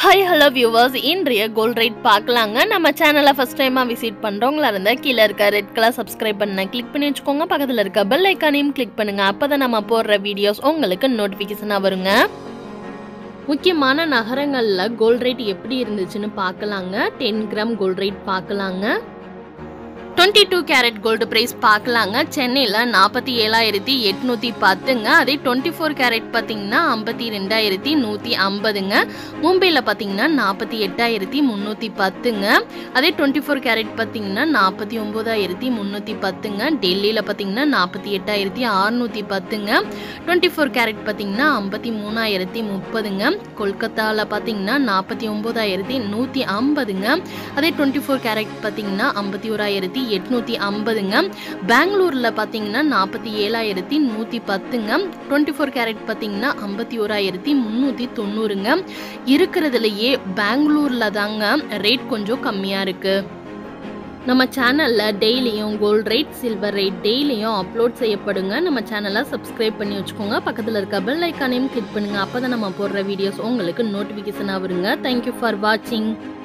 hi hello viewers இன்றைய gold rate பார்க்கலாங்க நம்ம சேனலை ஃபஸ்ட் டைமாக விசிட் பண்ணுறவங்களா இருந்தால் கீழே இருக்க ரெட் கலர் சப்ஸ்கிரைப் பண்ண கிளிக் பண்ணி வச்சுக்கோங்க பக்கத்தில் இருக்க பெல் ஐக்கானையும் கிளிக் பண்ணுங்கள் அப்போ தான் நம்ம போடுற வீடியோஸ் உங்களுக்கு நோட்டிஃபிகேஷனாக வருங்க முக்கியமான நகரங்களில் கோல்ட் ரேட் எப்படி இருந்துச்சுன்னு பார்க்கலாங்க டென் கிராம் கோல்ட் ரேட் பார்க்கலாங்க twenty two carat gold price பார்க்கலாங்க சென்னையில் நாற்பத்தி ஏழாயிரத்தி எட்நூற்றி பத்துங்க அதே டுவெண்ட்டி ஃபோர் கேரட் பார்த்தீங்கன்னா ஐம்பத்தி ரெண்டாயிரத்தி நூற்றி ஐம்பதுங்க மும்பையில் பார்த்தீங்கன்னா நாற்பத்தி எட்டாயிரத்தி முந்நூற்றி பத்துங்க அதே டுவெண்ட்டி ஃபோர் கேரட் பார்த்தீங்கன்னா நாற்பத்தி ஒம்போதாயிரத்தி முந்நூற்றி பத்துங்க டெல்லியில் பார்த்தீங்கன்னா நாற்பத்தி எட்டாயிரத்தி அறுநூற்றி பத்துங்க டுவெண்ட்டி ஃபோர் கேரட் பார்த்தீங்கன்னா ஐம்பத்தி மூணாயிரத்தி முப்பதுங்க கொல்கத்தாவில் பார்த்தீங்கன்னா நாற்பத்தி ஒம்போதாயிரத்தி நூற்றி ஐம்பதுங்க அதே டுவெண்ட்டி ஃபோர் கேரட் பார்த்தீங்கன்னா ஐம்பத்தி ஓராயிரத்தி எட்நூற்றி ஐம்பதுங்க பெங்களூரில் பார்த்தீங்கன்னா நாற்பத்தி ஏழாயிரத்தி நூற்றி பத்துங்க டுவெண்ட்டி ஃபோர் கேரட் பார்த்தீங்கன்னா ஐம்பத்தி ஓராயிரத்தி முந்நூற்றி தொண்ணூறுங்க இருக்கிறதுலையே பெங்களூரில் தாங்க ரேட் கொஞ்சம் கம்மியாக இருக்குது நம்ம சேனலில் டெய்லியும் கோல்ட் ரேட் சில்வர் ரேட் டெய்லியும் அப்லோட் செய்யப்படுங்க நம்ம சேனலை சப்ஸ்கிரைப் பண்ணி வச்சுக்கோங்க பக்கத்தில் இருக்க பெல் ஐக்கானையும் கிளிக் பண்ணுங்கள் அப்போ தான் நம்ம போடுற வீடியோஸ் உங்களுக்கு நோட்டிஃபிகேஷனாக வருங்க தேங்க்யூ ஃபார் வாட்சிங்